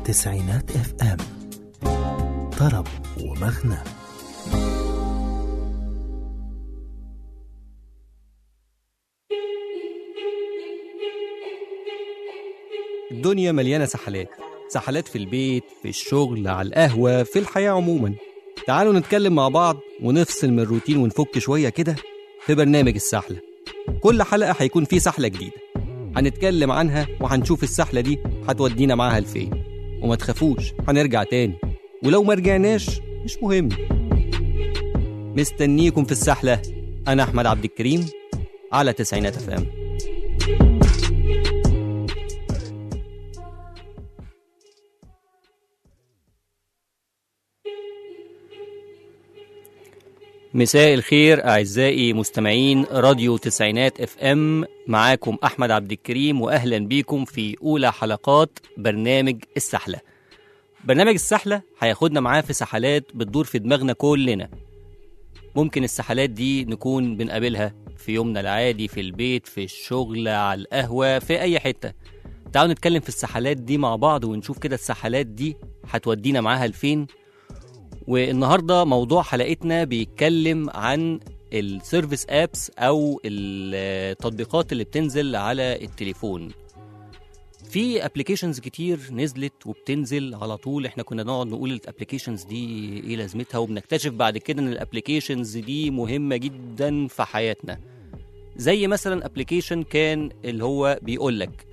تسعينات اف ام طرب ومغنى الدنيا مليانة سحلات سحلات في البيت في الشغل على القهوة في الحياة عموما تعالوا نتكلم مع بعض ونفصل من الروتين ونفك شوية كده في برنامج السحلة كل حلقة هيكون فيه سحلة جديدة هنتكلم عنها وهنشوف السحلة دي هتودينا معاها لفين وما تخافوش هنرجع تاني ولو ما رجعناش مش مهم مستنيكم في السحلة أنا أحمد عبد الكريم على تسعينات اف ام مساء الخير أعزائي مستمعين راديو تسعينات اف ام معاكم أحمد عبد الكريم وأهلا بيكم في أولى حلقات برنامج السحلة برنامج السحلة هياخدنا معاه في سحلات بتدور في دماغنا كلنا ممكن السحلات دي نكون بنقابلها في يومنا العادي في البيت في الشغل على القهوة في أي حتة تعالوا نتكلم في السحلات دي مع بعض ونشوف كده السحلات دي هتودينا معاها لفين والنهارده موضوع حلقتنا بيتكلم عن السيرفيس ابس او التطبيقات اللي بتنزل على التليفون في ابلكيشنز كتير نزلت وبتنزل على طول احنا كنا نقعد نقول الابلكيشنز دي ايه لازمتها وبنكتشف بعد كده ان الابلكيشنز دي مهمه جدا في حياتنا زي مثلا ابلكيشن كان اللي هو بيقول لك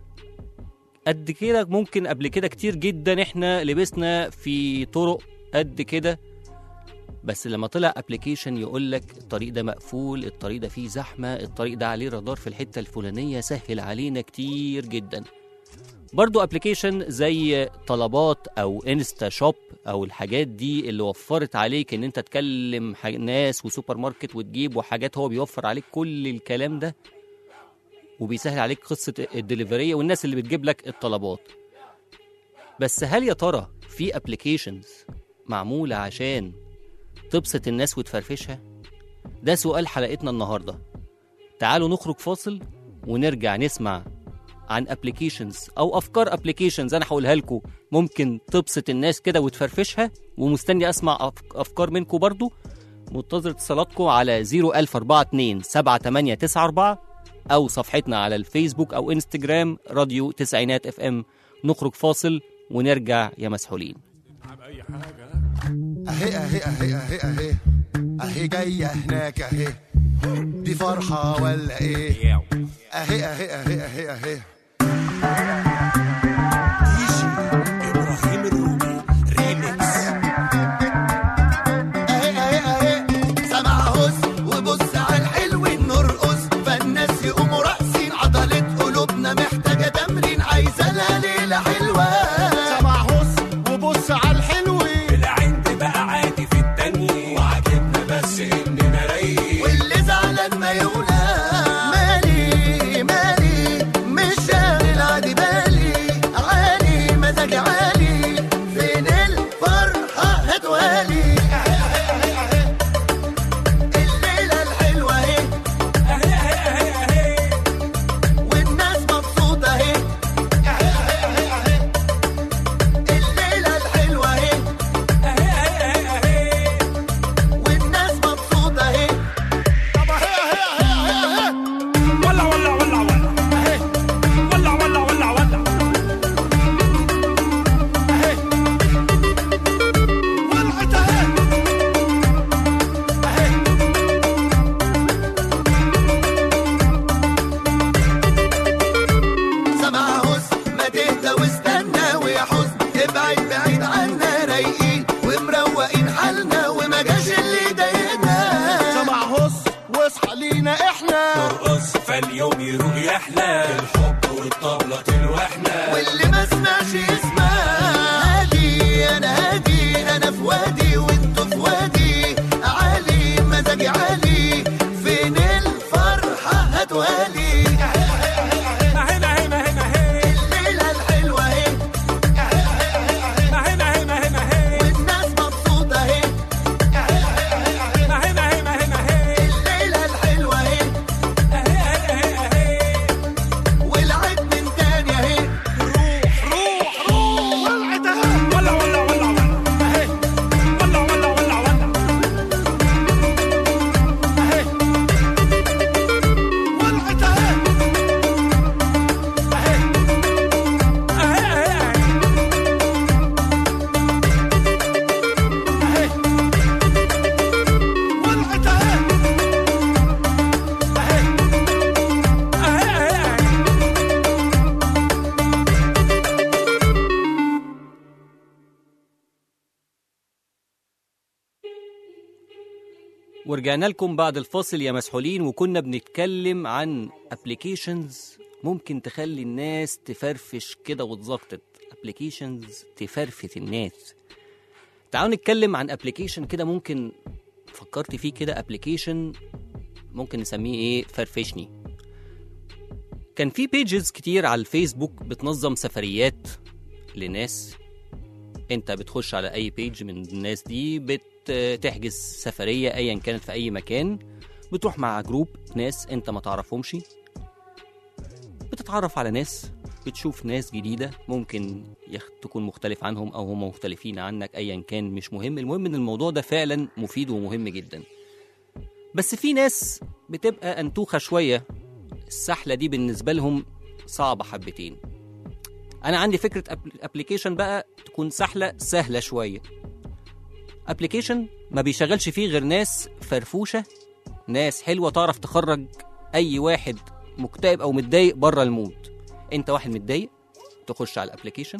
قد كده ممكن قبل كده كتير جدا احنا لبسنا في طرق قد كده بس لما طلع ابلكيشن يقول لك الطريق ده مقفول الطريق ده فيه زحمه الطريق ده عليه رادار في الحته الفلانيه سهل علينا كتير جدا برضو ابلكيشن زي طلبات او انستا شوب او الحاجات دي اللي وفرت عليك ان انت تكلم ح- ناس وسوبر ماركت وتجيب وحاجات هو بيوفر عليك كل الكلام ده وبيسهل عليك قصه الدليفريه والناس اللي بتجيب لك الطلبات بس هل يا ترى في ابلكيشنز معمولة عشان تبسط الناس وتفرفشها؟ ده سؤال حلقتنا النهاردة تعالوا نخرج فاصل ونرجع نسمع عن ابلكيشنز او افكار ابلكيشنز انا هقولها لكم ممكن تبسط الناس كده وتفرفشها ومستني اسمع أف- افكار منكم برضو منتظر اتصالاتكم على 01042 7894 او صفحتنا على الفيسبوك او انستجرام راديو تسعينات اف ام نخرج فاصل ونرجع يا مسحولين اهي اهي اهي اهي اهي اهي جاية هناك اهي دي فرحة ولا ايه اهي اهي اهي اهي اهي ابراهيم الروبي ريميكس اهي اهي اهي سمع هز وبص على الحلو نرقص فالناس يقوموا راقصين عضلة قلوبنا محتاجة تمرين عايزة لها ليلة حلوة سمع هز وبص على الحلو العند بقى عادي في التانية وعجبنا بس اننا رايقين واللي زعلان ما يولى مالي مالي مش شاغل عادي بالي عالي مزاجي عالي فين الفرحة هتوالي الليلة الحلوة اهي اهي اهي اهي اهي والناس مبسوطة اهي الليلة الحلوة اهي اهي اهي اهي والناس مبسوطة اهي طب اهي اهي اهي اهي اهي ولا ولا ولا ولا اهي ولا ولا ولا ولا اهي ولعت اهي اهي سمع حزن ما تهدى واستنى ويا حزن ابعد بعيد عنا رايقين ومروقين حالنا وما جاش اللي ضايقنا سمع حزن واصحى لينا احنا نرقص فاليوم يروح يحلى الحب والطبلة تلوحنا واللي ما سمعش يسمع هادي انا هادي انا في وادي وانتوا في وادي عالي مزاجي عالي فين الفرحة هتوالي اهي اهي اهي اهي الليلة الحلوة اهي اهي اهي اهي اهي والناس مبسوطة اهي اهي اهي اهي اهي الليلة الحلوة اهي اهي اهي اهي والعيد من تاني اهي روح روح روح ورجعنا لكم بعد الفاصل يا مسحولين وكنا بنتكلم عن ابلكيشنز ممكن تخلي الناس تفرفش كده وتظبطت ابلكيشنز تفرفت الناس تعالوا نتكلم عن ابلكيشن كده ممكن فكرت فيه كده ابلكيشن ممكن نسميه ايه فرفشني كان في بيجز كتير على الفيسبوك بتنظم سفريات لناس انت بتخش على اي بيج من الناس دي بتحجز سفريه ايا كانت في اي مكان بتروح مع جروب ناس انت ما تعرفهمش بتتعرف على ناس بتشوف ناس جديده ممكن يخ... تكون مختلف عنهم او هم مختلفين عنك ايا كان مش مهم المهم ان الموضوع ده فعلا مفيد ومهم جدا بس في ناس بتبقى انتوخه شويه السحله دي بالنسبه لهم صعبه حبتين انا عندي فكره ابلكيشن بقى تكون سهله سهله شويه ابلكيشن ما بيشغلش فيه غير ناس فرفوشه ناس حلوه تعرف تخرج اي واحد مكتئب او متضايق بره المود انت واحد متضايق تخش على الابلكيشن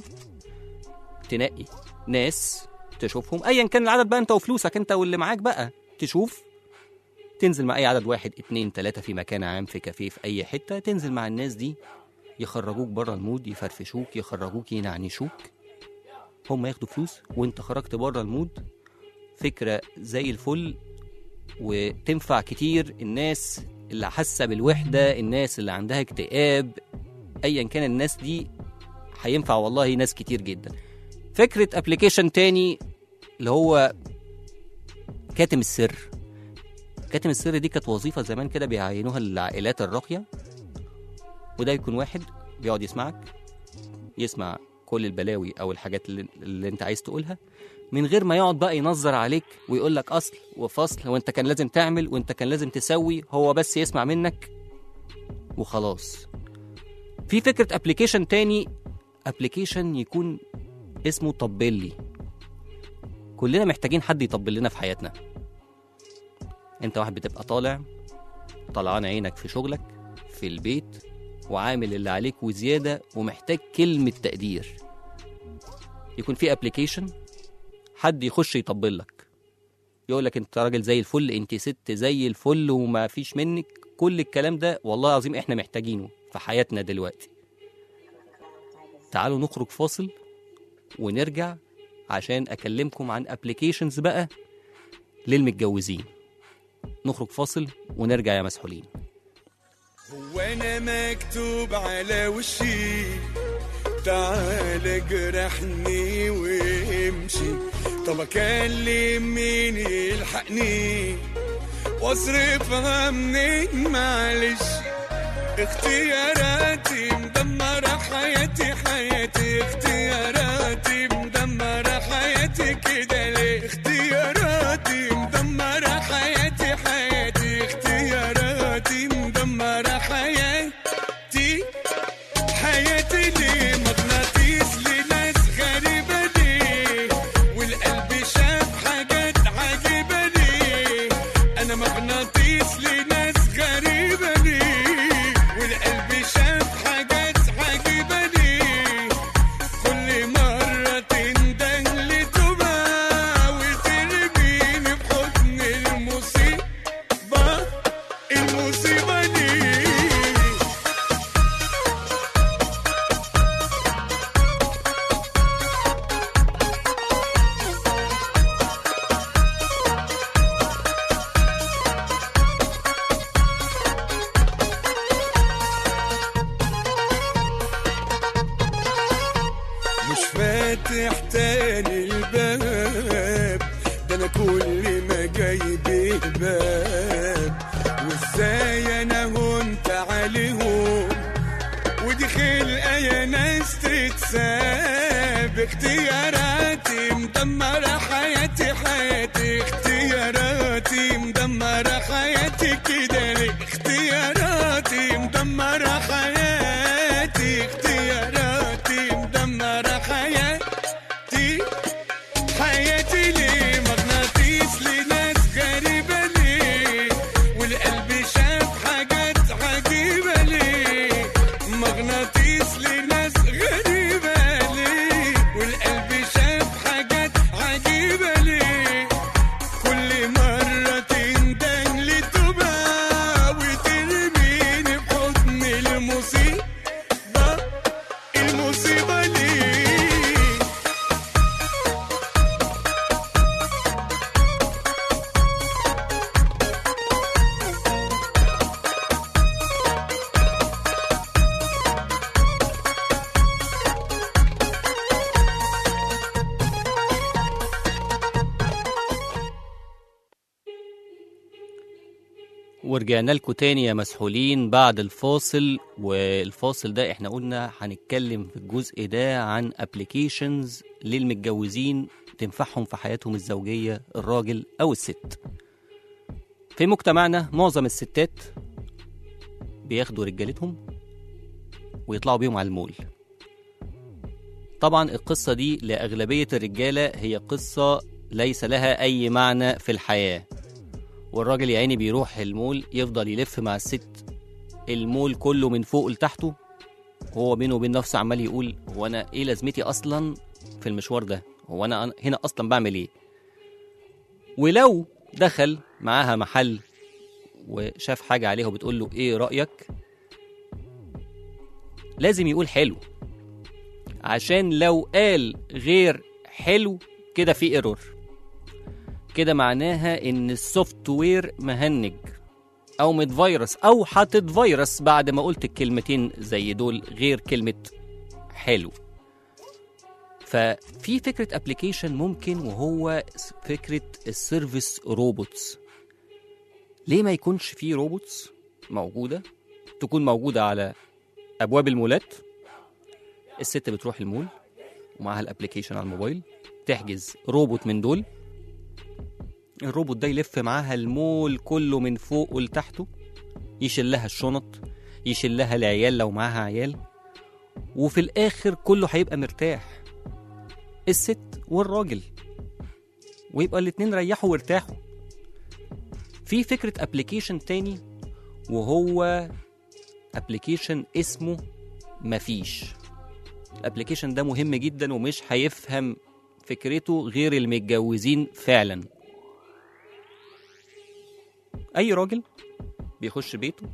تنقي ناس تشوفهم ايا كان العدد بقى انت وفلوسك انت واللي معاك بقى تشوف تنزل مع اي عدد واحد اتنين تلاتة في مكان عام في كافيه في اي حتة تنزل مع الناس دي يخرجوك بره المود يفرفشوك يخرجوك ينعنشوك هم ياخدوا فلوس وانت خرجت بره المود فكرة زي الفل وتنفع كتير الناس اللي حاسة بالوحدة الناس اللي عندها اكتئاب ايا كان الناس دي هينفع والله ناس كتير جدا فكرة ابلكيشن تاني اللي هو كاتم السر كاتم السر دي كانت وظيفة زمان كده بيعينوها للعائلات الراقية وده يكون واحد بيقعد يسمعك يسمع كل البلاوي او الحاجات اللي, اللي انت عايز تقولها من غير ما يقعد بقى ينظر عليك ويقول لك اصل وفصل وانت كان لازم تعمل وانت كان لازم تسوي هو بس يسمع منك وخلاص في فكرة ابلكيشن تاني ابلكيشن يكون اسمه طبل لي كلنا محتاجين حد يطبل لنا في حياتنا انت واحد بتبقى طالع طلعان عينك في شغلك في البيت وعامل اللي عليك وزيادة ومحتاج كلمة تقدير يكون في ابلكيشن حد يخش يطبل لك يقول لك انت راجل زي الفل انت ست زي الفل وما فيش منك كل الكلام ده والله العظيم احنا محتاجينه في حياتنا دلوقتي تعالوا نخرج فاصل ونرجع عشان اكلمكم عن ابلكيشنز بقى للمتجوزين نخرج فاصل ونرجع يا مسحولين وانا مكتوب على وشي تعال اجرحني وامشي طب اكلم مين يلحقني واصرفها منين معلش اختياراتي مدمرة حياتي حياتي اختياراتي مدمرة حياتي كده ليه اختياراتي مدمرة حياتي حياتي اختياراتي مدمرة حياتي حياتي ليه مغناطيس لناس غريبة ليه والقلب شاف حاجات عجيبة ليه أنا مغناطيس لناس غريبة ليه والقلب شاف حاجات عجيبة ليه كل مرة تندن لتوبة وترميني في حضن المصيبة المصيبة ليه مش فاتح تاني الباب ده انا كل ما جايب الباب وازاي انا هنت عليهم ودي خلقه يا ناس تتساب اختياراتي مدمره حياتي حياتي اختياراتي مدمره حياتي كده ليه اختياراتي مدمره حياتي اختياراتي مدمره حياتي حياتي ليه مغناطيس لناس غريبة ليه والقلب شاف حاجات عجيبة ليه مغناطيس لناس غريبة ليه والقلب شاف حاجات عجيبة ليه ورجعنا لكم تاني يا مسحولين بعد الفاصل والفاصل ده احنا قلنا هنتكلم في الجزء ده عن ابلكيشنز للمتجوزين تنفعهم في حياتهم الزوجية الراجل أو الست في مجتمعنا معظم الستات بياخدوا رجالتهم ويطلعوا بيهم على المول طبعا القصة دي لأغلبية الرجالة هي قصة ليس لها أي معنى في الحياة والراجل يا عيني بيروح المول يفضل يلف مع الست المول كله من فوق لتحته وهو بينه وبين نفسه عمال يقول هو انا ايه لازمتي اصلا في المشوار ده هو انا أنا هنا اصلا بعمل ايه ولو دخل معاها محل وشاف حاجه عليها وبتقول له ايه رايك لازم يقول حلو عشان لو قال غير حلو كده في ايرور كده معناها ان السوفت وير مهنج او متفيروس او هتتفيروس بعد ما قلت الكلمتين زي دول غير كلمه حلو ففي فكره ابلكيشن ممكن وهو فكره السيرفيس روبوتس ليه ما يكونش في روبوتس موجوده تكون موجوده على ابواب المولات الست بتروح المول ومعاها الابلكيشن على الموبايل تحجز روبوت من دول الروبوت ده يلف معاها المول كله من فوق ولتحته يشيلها الشنط يشيلها العيال لو معاها عيال وفي الاخر كله هيبقى مرتاح الست والراجل ويبقى الاتنين ريحوا وارتاحوا في فكرة ابلكيشن تاني وهو ابلكيشن اسمه مفيش الابلكيشن ده مهم جدا ومش هيفهم فكرته غير المتجوزين فعلا اي راجل بيخش بيته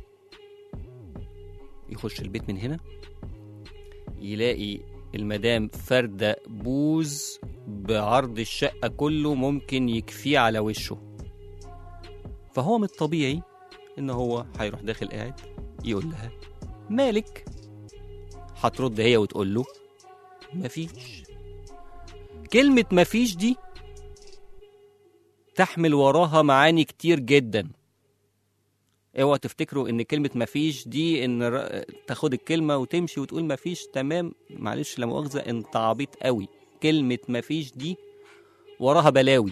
يخش البيت من هنا يلاقي المدام فردة بوز بعرض الشقة كله ممكن يكفيه على وشه فهو من الطبيعي ان هو هيروح داخل قاعد يقول لها مالك هترد هي وتقول له مفيش كلمة مفيش دي تحمل وراها معاني كتير جدا اوعى تفتكروا ان كلمة مفيش دي ان ر- تاخد الكلمة وتمشي وتقول مفيش تمام معلش لا مؤاخذة انت عبيط قوي كلمة مفيش دي وراها بلاوي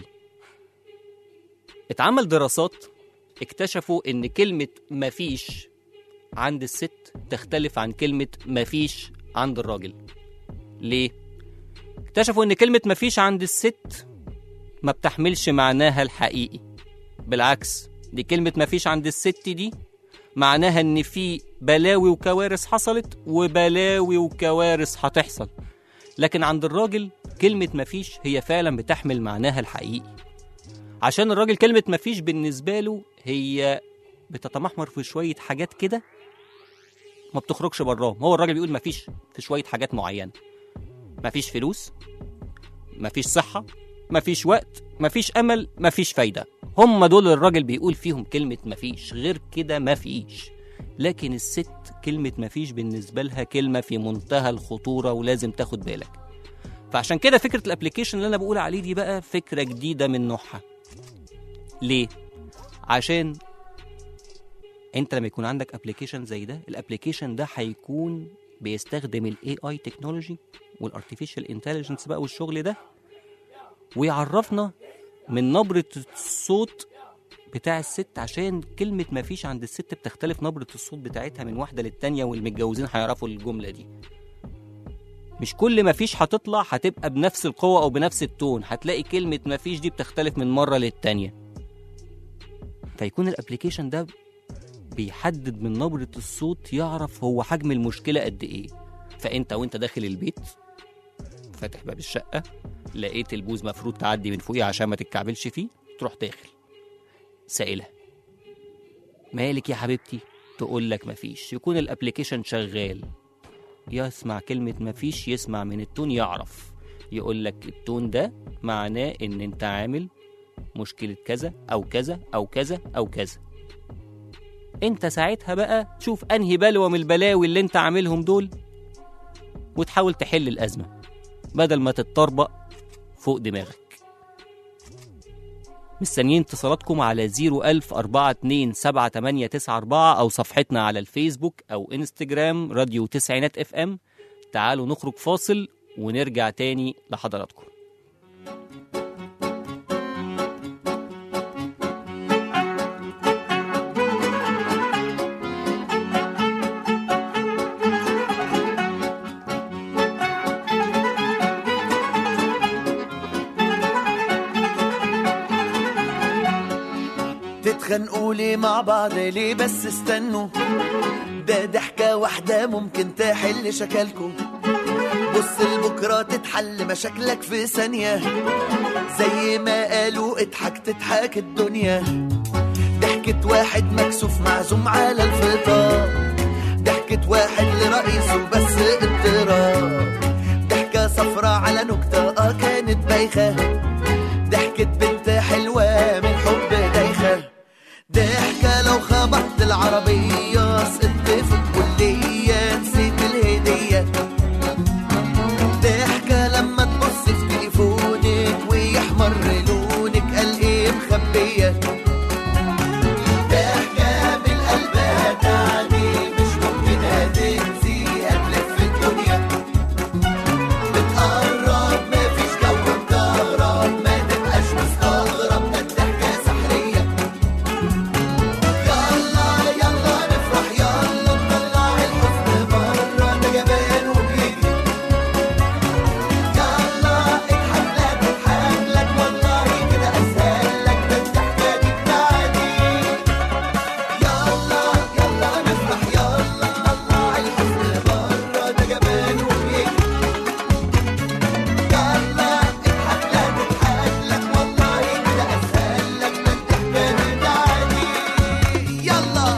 اتعمل دراسات اكتشفوا ان كلمة مفيش عند الست تختلف عن كلمة مفيش عند الراجل ليه؟ اكتشفوا ان كلمة مفيش عند الست ما بتحملش معناها الحقيقي بالعكس دي كلمة مفيش عند الست دي معناها ان في بلاوي وكوارث حصلت وبلاوي وكوارث هتحصل لكن عند الراجل كلمة مفيش هي فعلا بتحمل معناها الحقيقي عشان الراجل كلمة مفيش بالنسبة له هي بتتمحور في شوية حاجات كده ما بتخرجش براهم هو الراجل بيقول مفيش في شوية حاجات معينة مفيش فلوس مفيش صحة مفيش وقت مفيش أمل مفيش فايدة هم دول الراجل بيقول فيهم كلمة مفيش غير كده مفيش لكن الست كلمة مفيش بالنسبة لها كلمة في منتهى الخطورة ولازم تاخد بالك فعشان كده فكرة الابليكيشن اللي أنا بقول عليه دي بقى فكرة جديدة من نوعها ليه؟ عشان انت لما يكون عندك ابلكيشن زي ده الابلكيشن ده هيكون بيستخدم الاي اي تكنولوجي والارتفيشال انتليجنس بقى والشغل ده ويعرفنا من نبرة الصوت بتاع الست عشان كلمة مفيش عند الست بتختلف نبرة الصوت بتاعتها من واحدة للتانية والمتجوزين هيعرفوا الجملة دي مش كل مفيش هتطلع هتبقى بنفس القوة أو بنفس التون هتلاقي كلمة مفيش دي بتختلف من مرة للتانية فيكون الابليكيشن ده بيحدد من نبرة الصوت يعرف هو حجم المشكلة قد ايه فانت وانت داخل البيت فاتح باب الشقة لقيت البوز مفروض تعدي من فوقيه عشان ما تتكعبلش فيه تروح داخل سائلها مالك يا حبيبتي تقول لك مفيش يكون الابليكيشن شغال يسمع كلمة مفيش يسمع من التون يعرف يقول لك التون ده معناه ان انت عامل مشكلة كذا أو كذا أو كذا أو كذا أنت ساعتها بقى تشوف أنهي بلوى من البلاوي اللي أنت عاملهم دول وتحاول تحل الأزمة بدل ما تتطربق فوق دماغك مستنيين اتصالاتكم على 01000 427 أو صفحتنا على الفيسبوك أو انستجرام راديو تسعينات اف ام تعالوا نخرج فاصل ونرجع تاني لحضراتكم تتخانقوا ليه مع بعض ليه بس استنوا ده ضحكة واحدة ممكن تحل شكلكوا بص لبكرة تتحل مشاكلك في ثانية زي ما قالوا اضحك تضحك الدنيا ضحكة واحد مكسوف معزوم على الفطار ضحكة واحد لرئيسه بس اضطراب ضحكة صفرة على نكتة اه كانت بايخة ضحكة بنت حلوة من حب دايخة ضحكة لو خبطت العربية سقطت في الكلية نسيت الهدية ضحكة لما تبص في تليفونك ويحمر لونك قال ايه مخبية ضحكة من قلبها تعني مش ممكن هتنسي هتلف الدنيا بتقرب مفيش جو مكهرب ما تبقاش مستغرب ده الضحكة سحرية يلا يلا نفرح يلا نطلع الحزن بره ده جبان وبيجري يلا اضحك لا تضحك لك والله كده اسهل لك ده الضحكة دي بتاعتي يلا يلا نفرح يلا نطلع الحزن بره ده جبان وبيجري يلا اضحك لا تضحك لك والله كده اسهل لك ده الضحكة دي بتاعتي يلا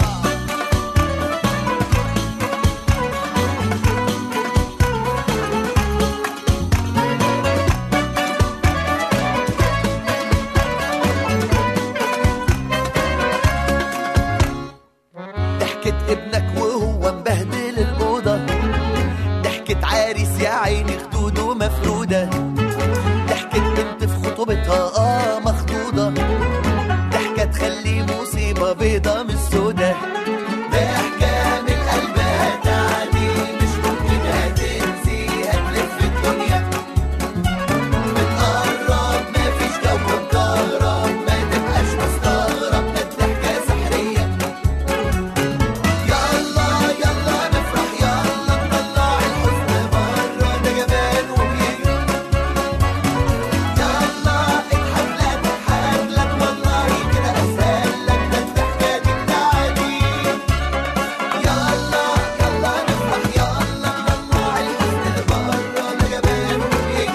ضحكة ابنك وهو مبهدل الأوضة ضحكة عريس يا عيني خدوده مفرودة ضحكة بنت في خطوبتها اه مخطوطة ضحكة تخلي مصيبة بيضة مش سودة ضحكة من قلبها تعدي مش ممكن هتنسي هتلف الدنيا بتقرب مفيش جو مكهرب ما تبقاش مستغرب ده الضحكة سحرية يلا يلا نفرح يلا نطلع الحزن بره ده جبان وبيجري يلا اضحك لا تضحك لك والله كده اسهل لك ده الضحكه دي بتاعتي يلا يلا نفرح يلا نطلع الحزن بره ده جبان وبيجري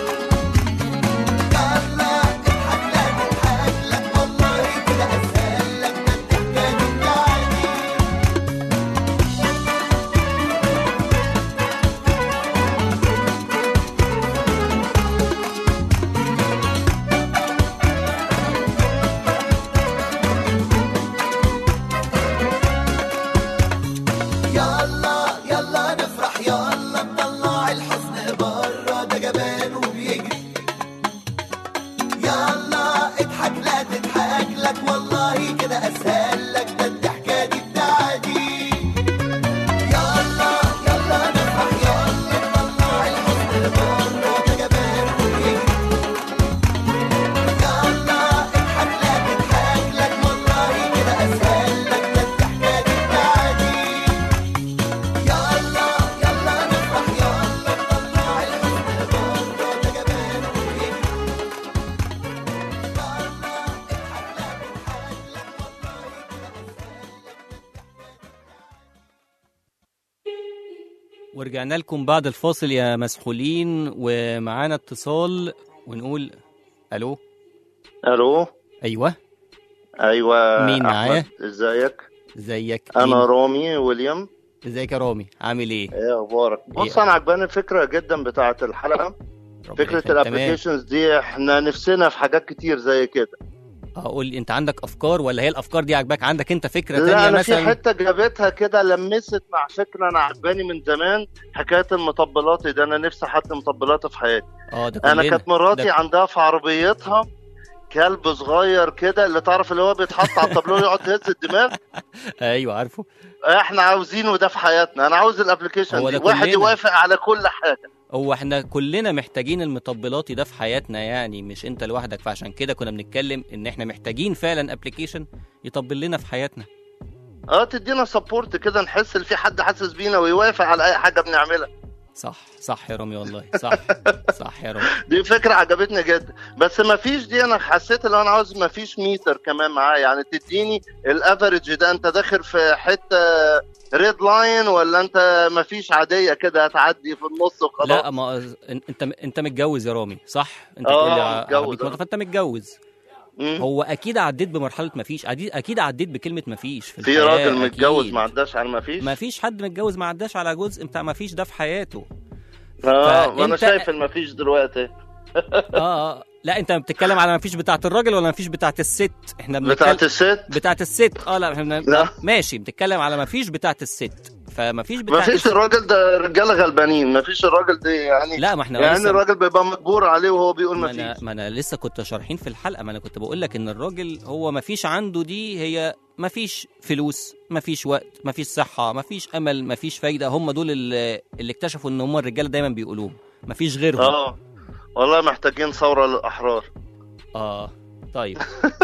يلا اضحك لا تضحك لك والله كده اسهل لك ده الضحكه دي بتاعتي يلا يلا نفرح يلا نطلع الحزن بره ده جبان وبيجري يلا اضحك لا تضحك لك والله كده اسهل لك ده الضحكه دي بتاعتي يلا يلا نفرح يلا نطلع الحزن بره ده جبان وبيجري يلا اضحك لا تضحك لك والله كده اسهل لك ده الضحكه دي بتاعتي يلا يلا نفرح يلا نطلع الحزن بره ده جبان وبيجري يلا اضحك لا تضحك لك والله ورجعنا لكم بعد الفاصل يا مسحولين ومعانا اتصال ونقول الو الو ايوه ايوه مين أحمد، معايا؟ ازيك ازيك انا مين؟ رامي ويليام ازيك يا رامي عامل ايه ايه اخبارك بص إيه؟ انا عجباني الفكره جدا بتاعه الحلقه ربنا فكره يخليك. تمام. الابلكيشنز دي احنا نفسنا في حاجات كتير زي كده اقول لي انت عندك افكار ولا هي الافكار دي عاجباك عندك انت فكره لا تانية انا في مثلا حته جابتها كده لمست مع فكره انا عجباني من زمان حكايه المطبلات ده انا نفسي احط مطبلات في حياتي اه ده انا كلنا كانت مراتي ده- عندها في عربيتها كلب صغير كده اللي تعرف اللي هو بيتحط على الطابلوه يقعد يهز الدماغ ايوه عارفه احنا عاوزينه ده في حياتنا انا عاوز الابلكيشن هو دي ده واحد كلنا. يوافق على كل حاجه هو احنا كلنا محتاجين المطبلاتي ده في حياتنا يعني مش انت لوحدك فعشان كده كنا بنتكلم ان احنا محتاجين فعلا ابلكيشن يطبل لنا في حياتنا اه تدينا سبورت كده نحس ان في حد حاسس بينا ويوافق على اي حاجه بنعملها صح صح يا رامي والله صح صح يا رامي دي فكره عجبتني جدا بس ما فيش دي انا حسيت ان انا عاوز ما فيش ميتر كمان معاه يعني تديني الافرج ده انت داخل في حته ريد لاين ولا انت ما فيش عاديه كده هتعدي في النص وخلاص لا ما انت انت متجوز يا رامي صح انت آه، بتقول لي ع- متجوز، عربية آه. موتى، فانت متجوز مم. هو اكيد عديت بمرحله مفيش اكيد اكيد عديت بكلمه مفيش في, في الحياة، راجل متجوز أكيد. ما عداش على ما فيش ما فيش حد متجوز ما عداش على جزء بتاع ما فيش ده في حياته اه ما انا فأنت- شايف ان ما فيش دلوقتي اه اه لا انت بتتكلم على ما فيش بتاعه الراجل ولا ما فيش بتاعه الست احنا بتاعت بنتكلم الست بتاعه الست اه لا احنا لا. ماشي بنتكلم على ما فيش بتاعه الست فما فيش ما بتاعه فيش الست الراجل ده رجاله غلبانين ما فيش الراجل ده يعني لا ما احنا يعني لسه الراجل بيبقى مجبور عليه وهو بيقول ما ما انا فيش ما انا لسه كنت شارحين في الحلقه ما انا كنت بقول لك ان الراجل هو ما فيش عنده دي هي ما فيش فلوس ما فيش وقت ما فيش صحه ما فيش امل ما فيش فايده هم دول اللي, اللي اكتشفوا ان هم الرجاله دايما بيقولوهم ما فيش غيرهم اه والله محتاجين ثوره للاحرار اه طيب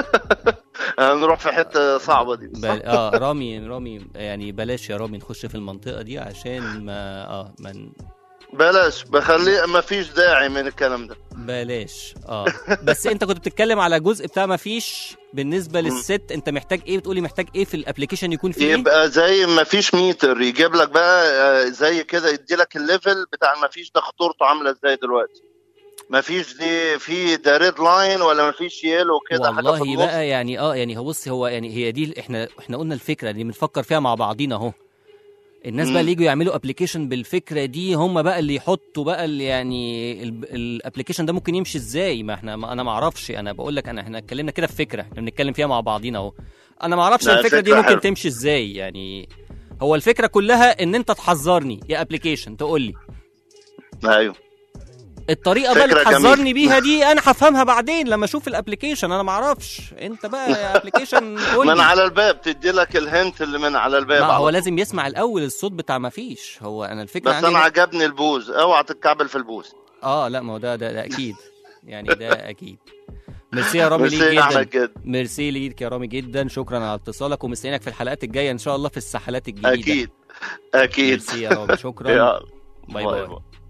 هنروح في حته صعبه دي بل... اه رامي رامي يعني بلاش يا رامي نخش في المنطقه دي عشان ما اه من بلاش بخليه ما فيش داعي من الكلام ده بلاش اه بس انت كنت بتتكلم على جزء بتاع ما فيش بالنسبه للست انت محتاج ايه بتقولي محتاج ايه في الابلكيشن يكون فيه إيه؟ يبقى زي ما فيش ميتر يجيب لك بقى آه، زي كده يدي لك الليفل بتاع ما فيش ده خطورته عامله ازاي دلوقتي ما فيش دي في ده ريد لاين ولا ما فيش يلو كده حاجه في والله النص بقى يعني اه يعني هو بص هو يعني هي دي احنا احنا قلنا الفكره اللي بنفكر فيها مع بعضينا اهو الناس بقى مم. اللي يجوا يعملوا ابلكيشن بالفكره دي هم بقى اللي يحطوا بقى اللي يعني الابلكيشن ده ممكن يمشي ازاي ما احنا ما انا ما اعرفش انا بقول لك انا احنا اتكلمنا كده في فكره احنا بنتكلم فيها مع بعضينا اهو انا ما اعرفش لا، الفكره دي فكرة ممكن حلوة. تمشي ازاي يعني هو الفكره كلها ان انت تحذرني يا ابلكيشن تقول لي ايوه الطريقه بقى اللي فكرة تحذرني جميلة. بيها دي انا هفهمها بعدين لما اشوف الابلكيشن انا ما اعرفش انت بقى يا ابلكيشن قول من لي على الباب تدي لك الهنت اللي من على الباب ما على هو طول. لازم يسمع الاول الصوت بتاع ما فيش هو انا الفكره بس عندي انا إن- عجبني البوز اوعى تتكعبل في البوز اه لا ما هو ده ده, ده اكيد يعني ده اكيد ميرسي يا رامي ليك ميرسي يا جدا احمد جدا ميرسي ليك يا رامي جدا شكرا على اتصالك ومستنيينك في الحلقات الجايه ان شاء الله في السحلات الجديده اكيد اكيد ميرسي يا رامي شكرا يلا باي باي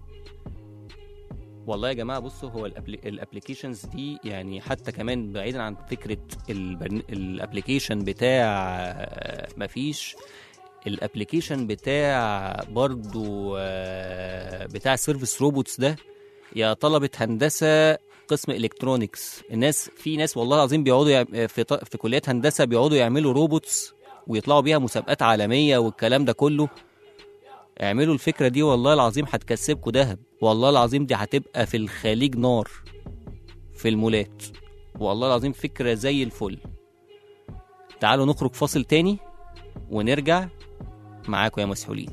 والله يا جماعه بصوا هو الابلكيشنز دي يعني حتى كمان بعيدا عن فكره الابلكيشن بتاع آه، مفيش الابلكيشن بتاع برضو آه، بتاع سيرفيس روبوتس ده يا طلبه هندسه قسم الكترونكس الناس في ناس والله العظيم بيقعدوا يع- في ط- في كليات هندسه بيقعدوا يعملوا روبوتس ويطلعوا بيها مسابقات عالميه والكلام ده كله اعملوا الفكره دي والله العظيم هتكسبكوا دهب والله العظيم دي هتبقى في الخليج نار في المولات والله العظيم فكره زي الفل تعالوا نخرج فاصل تاني ونرجع معاكم يا مسحولين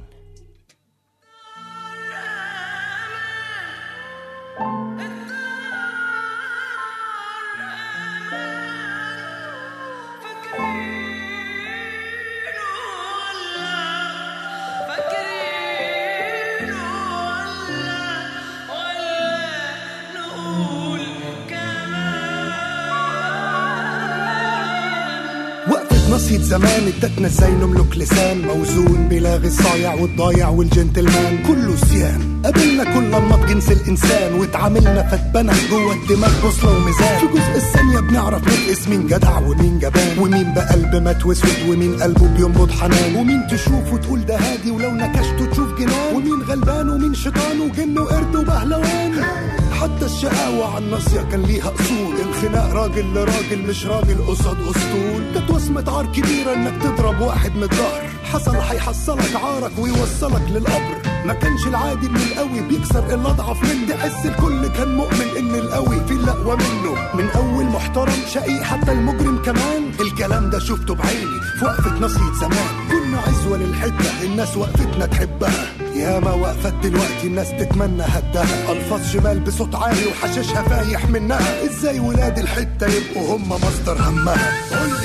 وقفة نصية زمان ادتنا ازاي نملك لسان موزون بلاغي الصايع والضايع والجنتلمان كله سيان قابلنا كل انماط جنس الانسان واتعاملنا فاتبنى جوه الدماغ بوصله وميزان في جزء الثانيه بنعرف نقيس مين جدع ومين جبان ومين بقلب مات واسود ومين قلبه بينبض حنان ومين تشوف وتقول ده هادي ولو نكشته تشوف جنان ومين غلبان ومين شيطان وجن وقرد وبهلوان حتى الشقاوة على الناصية كان ليها أصول الخناق راجل لراجل مش راجل قصاد أسطول كانت وصمة عار كبيرة إنك تضرب واحد من الظهر حصل هيحصلك عارك ويوصلك للقبر ما كانش العادي ان القوي بيكسر اللي اضعف منه تحس الكل كان مؤمن ان القوي في الاقوى منه من اول محترم شقي حتى المجرم كمان الكلام ده شفته بعيني في وقفة نصية زمان كنا عزوة للحدة الناس وقفتنا تحبها ياما وقفت دلوقتي الناس تتمنى هدها الفاظ شمال بصوت عالي وحشاشها فايح منها ازاي ولاد الحته يبقوا هم مصدر همها قولي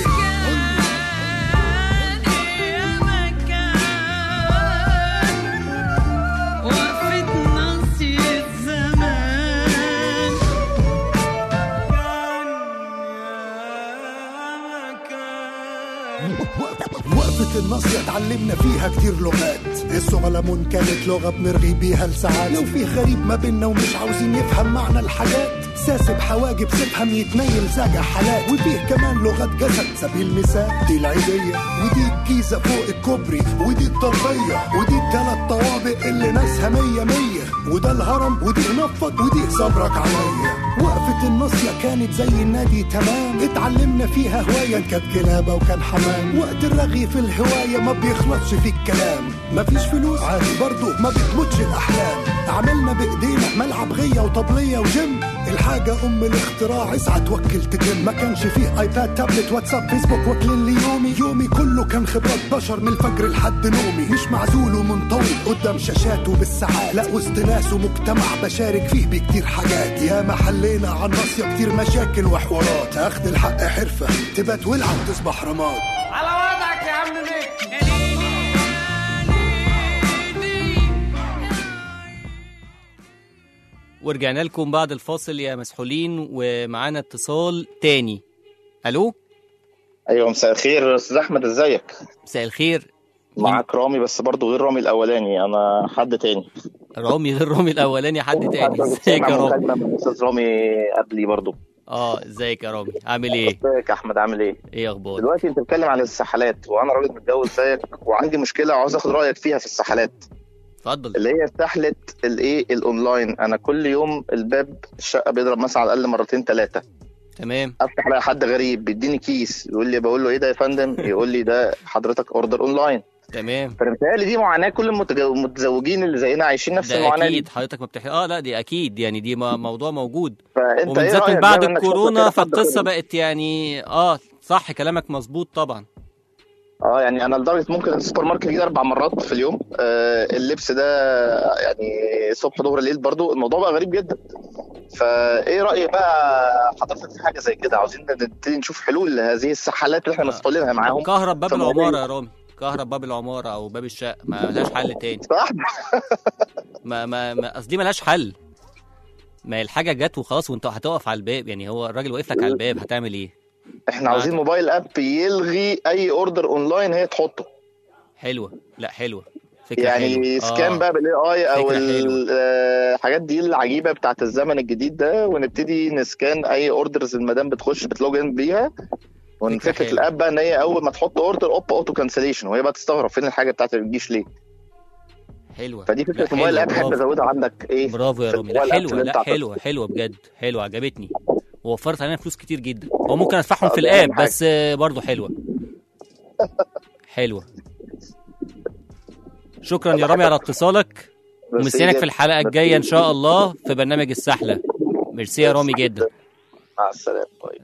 وقفة الناصية اتعلمنا فيها كتير لغات الصغلمون كانت لغة بنرغي بيها لساعات لو في غريب ما بينا ومش عاوزين يفهم معنى الحاجات ساسب حواجب سيبهم يتنيل زاجع حالات وفيه كمان لغات جسد سبيل المثال دي العيدية ودي الجيزة فوق الكوبري ودي الطلبية ودي التلات طوابق اللي ناسها مية مية وده الهرم ودي نفض ودي صبرك عليا وقفة الناصية كانت زي النادي تمام اتعلمنا فيها هواية كانت كلابة وكان حمام وقت الرغي في الهواية ما بيخلصش في الكلام مفيش فلوس عادي برضه ما بتموتش الأحلام عملنا بإيدينا ملعب غية وطبلية وجيم الحاجة أم الاختراع اسعى توكل تتم ما كانش فيه ايباد تابلت واتساب فيسبوك واكلين لي يومي يومي كله كان خبرات بشر من الفجر لحد نومي مش معزول ومنطوي قدام شاشاته بالساعات لا وسط ناس ومجتمع بشارك فيه بكتير حاجات يا ما حلينا عن ناصية كتير مشاكل وحوارات اخد الحق حرفة تبات ولعة وتصبح رماد على وضعك يا عم ميك ورجعنا لكم بعد الفاصل يا مسحولين ومعانا اتصال تاني الو ايوه مساء الخير استاذ احمد ازيك مساء الخير معاك رامي بس برضه غير رامي الاولاني انا حد تاني رامي غير رامي الاولاني حد تاني حد ازيك سامع يا رامي مكالمة من استاذ رامي قبلي برضه اه ازيك يا رامي عامل ايه ازيك يا احمد عامل ايه ايه اخبارك دلوقتي انت بتتكلم عن السحلات وانا راجل متجوز زيك وعندي مشكله عاوز اخد رايك فيها في السحلات اتفضل اللي هي سحله الايه الاونلاين انا كل يوم الباب الشقه بيضرب مثلا على الاقل مرتين ثلاثه تمام افتح الاقي حد غريب بيديني كيس يقول لي بقول له ايه ده يا فندم يقول لي ده حضرتك اوردر اونلاين تمام فانا متهيألي دي معاناه كل المتج- المتزوجين اللي زينا عايشين نفس ده المعاناه دي اكيد حضرتك ما بتحكي اه لا دي اكيد يعني دي م- موضوع موجود فانت ومن ايه ذات رايك من بعد بقى إنك شكلك الكورونا كده حد فالقصه خبرة؟ بقت يعني اه صح كلامك مظبوط طبعا اه يعني انا لدرجه ممكن السوبر ماركت يجي اربع مرات في اليوم آه اللبس ده يعني صبح ظهر ليل برضو الموضوع بقى غريب جدا فايه راي بقى حضرتك في حاجه زي كده عاوزين نبتدي نشوف حلول لهذه السحالات اللي احنا آه. مسؤولينها معاهم كهرب باب في الموضوع. العماره يا رامي كهرب باب العماره او باب الشقه ما لهاش حل تاني صح ما ما ما اصل دي ملهاش حل ما هي الحاجه جت وخلاص وانت هتقف على الباب يعني هو الراجل واقف لك على الباب هتعمل ايه احنا عاوزين موبايل اب يلغي اي اوردر اونلاين هي تحطه حلوه لا حلوه فكره يعني حلوه سكان آه. بقى بالاي اي او فكرة ال- آه، الحاجات دي العجيبه بتاعت الزمن الجديد ده ونبتدي نسكان اي اوردرز المدام بتخش بتلوج ان بيها وان فكرة فكره حلوة. الاب بقى ان هي اول ما تحط اوردر اوب اوتو كانسليشن وهي بقى تستغرب فين الحاجه بتاعت اللي بتجيش ليه حلوه فدي لا، فكره موبايل حلوة، اب حابب برافو. ازودها عندك ايه برافو يا في رامي لا الموبايل apps حلوه اللي لا انت حلوه حلوه بجد حلوه عجبتني ووفرت علينا فلوس كتير جدا هو ممكن ادفعهم آه، في دي الاب أهم حاجة. بس آه، برضه حلوه حلوه شكرا يا رامي على اتصالك ومستنيك في الحلقه الجايه ان شاء الله في برنامج السحله ميرسي يا رامي جدا مع السلامه باي.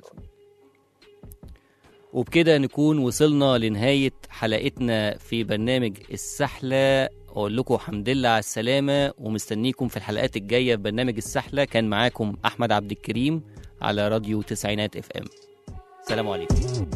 وبكده نكون وصلنا لنهاية حلقتنا في برنامج السحلة أقول لكم الحمد لله على السلامة ومستنيكم في الحلقات الجاية في برنامج السحلة كان معاكم أحمد عبد الكريم على راديو تسعينات اف ام سلام عليكم